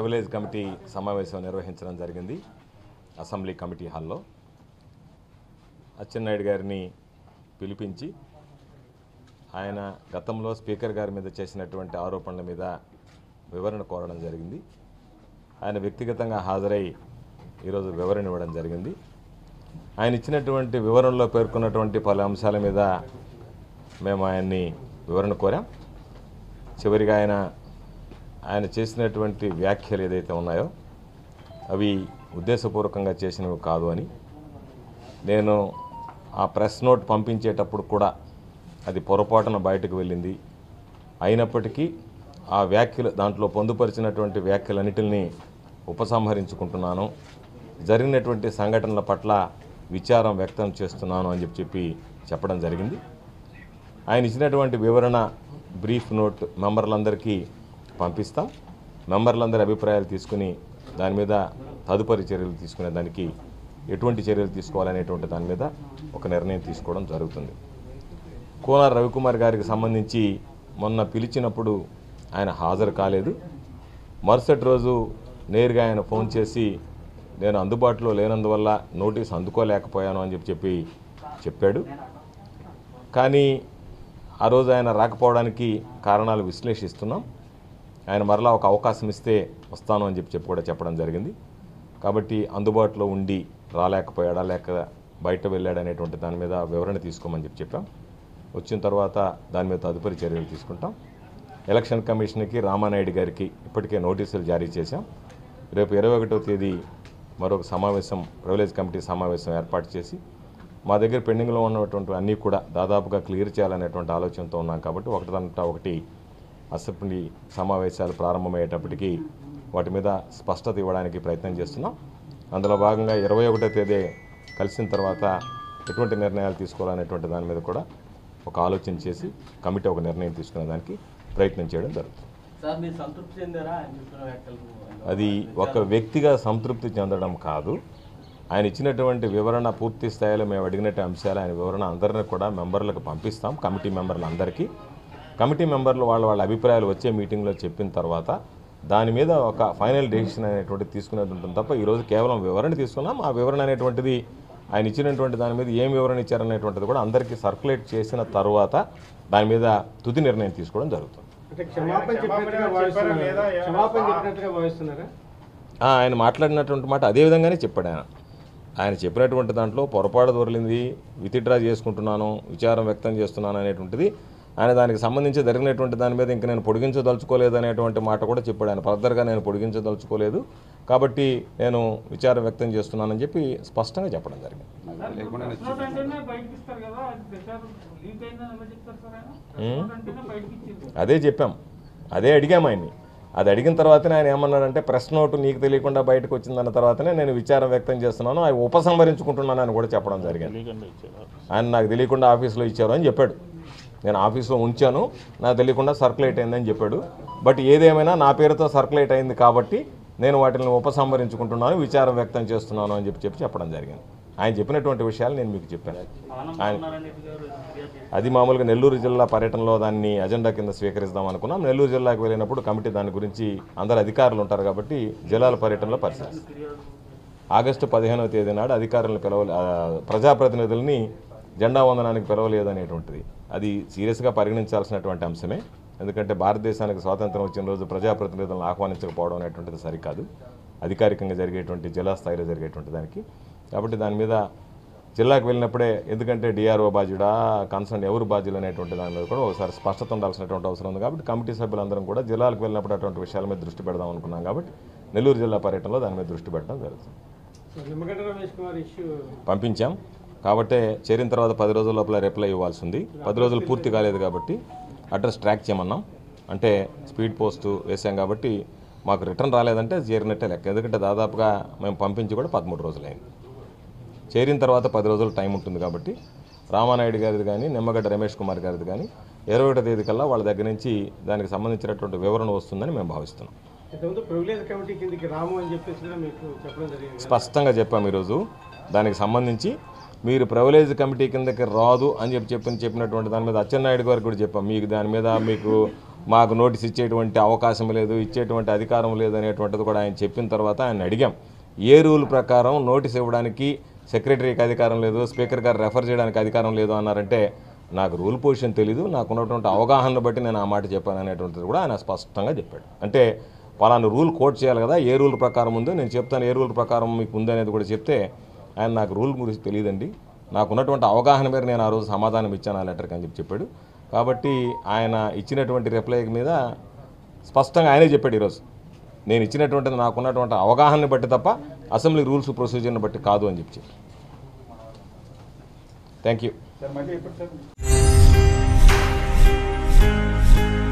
Privilege committee సమావేశం నిర్వహించడం జరిగింది అసెంబ్లీ కమిటీ హాల్లో అచ్చెన్నాయుడు గారిని పిలిపించి ఆయన గతంలో స్పీకర్ గారి మీద చేసినటువంటి ఆరోపణల మీద వివరణ కోరడం జరిగింది ఆయన వ్యక్తిగతంగా హాజరై ఈరోజు వివరణ ఇవ్వడం జరిగింది ఆయన ఇచ్చినటువంటి వివరణలో పేర్కొన్నటువంటి పలు అంశాల మీద మేము ఆయన్ని వివరణ కోరాం చివరిగా ఆయన ఆయన చేసినటువంటి వ్యాఖ్యలు ఏదైతే ఉన్నాయో అవి ఉద్దేశపూర్వకంగా చేసినవి కాదు అని నేను ఆ ప్రెస్ నోట్ పంపించేటప్పుడు కూడా అది పొరపాటున బయటకు వెళ్ళింది అయినప్పటికీ ఆ వ్యాఖ్యలు దాంట్లో పొందుపరిచినటువంటి వ్యాఖ్యలన్నిటిని ఉపసంహరించుకుంటున్నాను జరిగినటువంటి సంఘటనల పట్ల విచారం వ్యక్తం చేస్తున్నాను అని చెప్పి చెప్పి చెప్పడం జరిగింది ఆయన ఇచ్చినటువంటి వివరణ బ్రీఫ్ నోట్ మెంబర్లందరికీ పంపిస్తాం మెంబర్లందరి అభిప్రాయాలు తీసుకుని దాని మీద తదుపరి చర్యలు తీసుకునే దానికి ఎటువంటి చర్యలు తీసుకోవాలనేటువంటి దాని మీద ఒక నిర్ణయం తీసుకోవడం జరుగుతుంది కోనార్ రవికుమార్ గారికి సంబంధించి మొన్న పిలిచినప్పుడు ఆయన హాజరు కాలేదు మరుసటి రోజు నేరుగా ఆయన ఫోన్ చేసి నేను అందుబాటులో లేనందువల్ల నోటీస్ అందుకోలేకపోయాను అని చెప్పి చెప్పి చెప్పాడు కానీ ఆ రోజు ఆయన రాకపోవడానికి కారణాలు విశ్లేషిస్తున్నాం ఆయన మరలా ఒక అవకాశం ఇస్తే వస్తాను అని చెప్పి చెప్పి కూడా చెప్పడం జరిగింది కాబట్టి అందుబాటులో ఉండి రాలేకపోయాడా లేక బయట వెళ్ళాడు అనేటువంటి దాని మీద వివరణ తీసుకోమని చెప్పి చెప్పాం వచ్చిన తర్వాత దాని మీద తదుపరి చర్యలు తీసుకుంటాం ఎలక్షన్ కమిషన్కి రామానాయుడు గారికి ఇప్పటికే నోటీసులు జారీ చేశాం రేపు ఇరవై ఒకటో తేదీ మరొక సమావేశం ప్రివిలేజ్ కమిటీ సమావేశం ఏర్పాటు చేసి మా దగ్గర పెండింగ్లో ఉన్నటువంటి అన్నీ కూడా దాదాపుగా క్లియర్ చేయాలనేటువంటి ఆలోచనతో ఉన్నాం కాబట్టి ఒకటిదంట ఒకటి అసెంబ్లీ సమావేశాలు ప్రారంభమయ్యేటప్పటికీ వాటి మీద స్పష్టత ఇవ్వడానికి ప్రయత్నం చేస్తున్నాం అందులో భాగంగా ఇరవై ఒకటో తేదీ కలిసిన తర్వాత ఎటువంటి నిర్ణయాలు తీసుకోవాలనేటువంటి దాని మీద కూడా ఒక ఆలోచన చేసి కమిటీ ఒక నిర్ణయం తీసుకునే దానికి ప్రయత్నం చేయడం జరుగుతుంది సార్ మీరు సంతృప్తి చెందారా ఆయన చెప్పిన వ్యాఖ్యలకు అది ఒక వ్యక్తిగా సంతృప్తి చెందడం కాదు ఆయన ఇచ్చినటువంటి వివరణ పూర్తి స్థాయిలో మేము అడిగినట్టు అంశాలు ఆయన వివరణ అందరినీ కూడా మెంబర్లకు పంపిస్తాం కమిటీ మెంబర్లు అందరికీ కమిటీ మెంబర్లు వాళ్ళ వాళ్ళ అభిప్రాయాలు వచ్చే మీటింగ్లో చెప్పిన తర్వాత దాని మీద ఒక ఫైనల్ డెసిషన్ అనేటువంటిది తీసుకునేది ఉంటుంది తప్ప ఈరోజు కేవలం వివరణ తీసుకున్నాం ఆ వివరణ అనేటువంటిది ఆయన ఇచ్చినటువంటి దాని మీద ఏం వివరణ ఇచ్చారనేటువంటిది కూడా అందరికీ సర్క్యులేట్ చేసిన తర్వాత దాని మీద తుది నిర్ణయం తీసుకోవడం జరుగుతుంది అంటే క్షమాపణ చెప్పినట్టుగా భావిస్తున్నారా క్షమాపణ చెప్పినట్టుగా భావిస్తున్నారా ఆ, ఆయన మాట్లాడినటువంటి మాట అదే విధంగానే చెప్పాడు ఆయన ఆయన చెప్పినటువంటి దాంట్లో పొరపాటు దొరికింది విత్డ్రా చేసుకుంటున్నాను విచారం వ్యక్తం చేస్తున్నాను అనేటువంటిది ఆయన దానికి సంబంధించి జరిగినటువంటి దాని మీద ఇంక నేను పొడిగించదలుచుకోలేదు అనేటువంటి మాట కూడా చెప్పాడు ఆయన ఫర్దర్గా నేను పొడిగించదలుచుకోలేదు కాబట్టి నేను విచారం వ్యక్తం చేస్తున్నానని చెప్పి స్పష్టంగా చెప్పడం జరిగింది నోట్ అంటేనే బయటకి ఇస్తారు కదా అది ప్రచారం లీక్ అయిందని ఎలా చెప్తారు సార్ ఆయన నోట్ అంటేనే బయటకి ఇచ్చింది అదే చెప్పాం అదే అడిగాం ఆయన్ని అది అడిగిన తర్వాతనే ఆయన ఏమన్నాడంటే ప్రెస్ నోటు నీకు తెలియకుండా బయటకు వచ్చిందన్న తర్వాతనే నేను విచారం వ్యక్తం చేస్తున్నాను అవి ఉపసంహరించుకుంటున్నాను అని కూడా చెప్పడం జరిగింది ఆయన నాకు తెలియకుండా ఆఫీస్లో ఇచ్చారు అని చెప్పాడు నేను ఆఫీస్లో ఉంచాను నాకు తెలియకుండా సర్క్యులేట్ అయిందని చెప్పాడు బట్ ఏదేమైనా నా పేరుతో సర్క్యులేట్ అయింది కాబట్టి నేను వాటిని ఉపసంహరించుకుంటున్నాను విచారం వ్యక్తం చేస్తున్నాను అని చెప్పి చెప్పి చెప్పడం జరిగింది ఆయన చెప్పినటువంటి విషయాలు నేను మీకు చెప్పాను ఆనం ఆయన నారాయణ గారు ఫిర్యాదు చేశారు అది మామూలుగా నెల్లూరు జిల్లా పర్యటనలో దాన్ని అజెండా కింద స్వీకరిద్దాం అనుకున్నాం నెల్లూరు జిల్లాకు వెళ్ళినప్పుడు కమిటీ దాని గురించి అందరు అధికారులు ఉంటారు కాబట్టి జిల్లాల పర్యటనలో పరిశీలిస్తాం ఫిర్యాదు ఆగస్టు పదిహేనవ తేదీ నాడు అధికారులను పిలవలే ఆ, ప్రజాప్రతినిధుల్ని జెండా వందనానికి పిలవలేదు అనేటువంటిది అది సీరియస్గా పరిగణించాల్సినటువంటి అంశమే ఎందుకంటే భారతదేశానికి స్వాతంత్రం వచ్చిన రోజు ప్రజాప్రతినిధులను ఆహ్వానించకపోవడం అనేటువంటిది సరికాదు అధికారికంగా జరిగేటువంటి జిల్లా స్థాయిలో జరిగేటువంటి దానికి కాబట్టి దాని మీద జిల్లాకు వెళ్ళినప్పుడే ఎందుకంటే డిఆర్ఓ బాధ్యుడా కన్సర్న్ ఎవరు బాధ్యులు అనేటువంటి దాని మీద కూడా ఒకసారి స్పష్టత ఉండాల్సినటువంటి అవసరం ఉంది కాబట్టి కమిటీ సభ్యులందరం కూడా జిల్లాలకు వెళ్ళినప్పుడు అటువంటి విషయాల మీద దృష్టి పెడదాం అనుకున్నాం కాబట్టి నెల్లూరు జిల్లా పర్యటనలో దాని మీద దృష్టి పెట్టడం జరుగుతుంది సో నిమ్మగడ్డ రమేష్ కుమార్ ఇష్యూ పంపించాం కాబట్టి చేరిన తర్వాత పది రోజుల లోపల రిప్లై ఇవ్వాల్సి ఉంది పది రోజులు పూర్తి కాలేదు కాబట్టి అడ్రస్ ట్రాక్ చేయమన్నాం అంటే స్పీడ్ పోస్ట్ వేసాం కాబట్టి మాకు రిటర్న్ రాలేదంటే చేరినట్టే లెక్క ఎందుకంటే దాదాపుగా మేము పంపించి కూడా పదమూడు రోజులైంది చేరిన తర్వాత పది రోజులు టైం ఉంటుంది కాబట్టి రామానాయుడు గారిది కానీ నిమ్మగడ్డ రమేష్ కుమార్ గారిది కానీ ఇరవై ఒకటో తేదీ కల్లా వాళ్ళ దగ్గర నుంచి దానికి సంబంధించినటువంటి వివరణ వస్తుందని మేము భావిస్తున్నాం ఇంతకుముందు ప్రివిలేజ్ కమిటీ కిందకి రాము అని చెప్పేసి కూడా మీకు చెప్పడం జరిగింది కదా. స్పష్టంగా చెప్పాము ఈరోజు దానికి సంబంధించి మీరు ప్రివిలేజ్ కమిటీ కిందకి రాదు అని చెప్పి చెప్పి చెప్పినటువంటి దాని మీద అచ్చెన్నాయుడు గారికి కూడా చెప్పాం మీకు దాని మీద మీకు మాకు నోటీస్ ఇచ్చేటువంటి అవకాశం లేదు ఇచ్చేటువంటి అధికారం లేదు అనేటువంటిది కూడా ఆయన చెప్పిన తర్వాత ఆయన అడిగాం ఏ రూల్ ప్రకారం నోటీస్ ఇవ్వడానికి సెక్రటరీకి అధికారం లేదు స్పీకర్ గారు రెఫర్ చేయడానికి అధికారం లేదు అన్నారంటే నాకు రూల్ పొజిషన్ తెలీదు నాకు ఉన్నటువంటి అవగాహనను బట్టి నేను ఆ మాట చెప్పాను అనేటువంటిది కూడా ఆయన స్పష్టంగా చెప్పాడు అంటే పలానా రూల్ కోట్ చేయాలి కదా ఏ రూల్ ప్రకారం ఉందో నేను చెప్తాను ఏ రూల్ ప్రకారం మీకు ఉందనేది కూడా చెప్తే ఆయన నాకు రూల్ గురించి తెలియదండి నాకు ఉన్నటువంటి అవగాహన మేర నేను ఆ రోజు సమాధానం ఇచ్చాను ఆ లెటర్కి అని చెప్పి చెప్పాడు కాబట్టి ఆయన ఇచ్చినటువంటి రిప్లై మీద స్పష్టంగా ఆయనే చెప్పాడు ఈరోజు నేను ఇచ్చినటువంటిది నాకున్నటువంటి అవగాహనని బట్టి తప్ప అసెంబ్లీ రూల్స్ ప్రొసీజర్ని బట్టి కాదు అని చెప్పి థ్యాంక్ యూ సార్ మళ్ళీ ఎప్పుడు సార్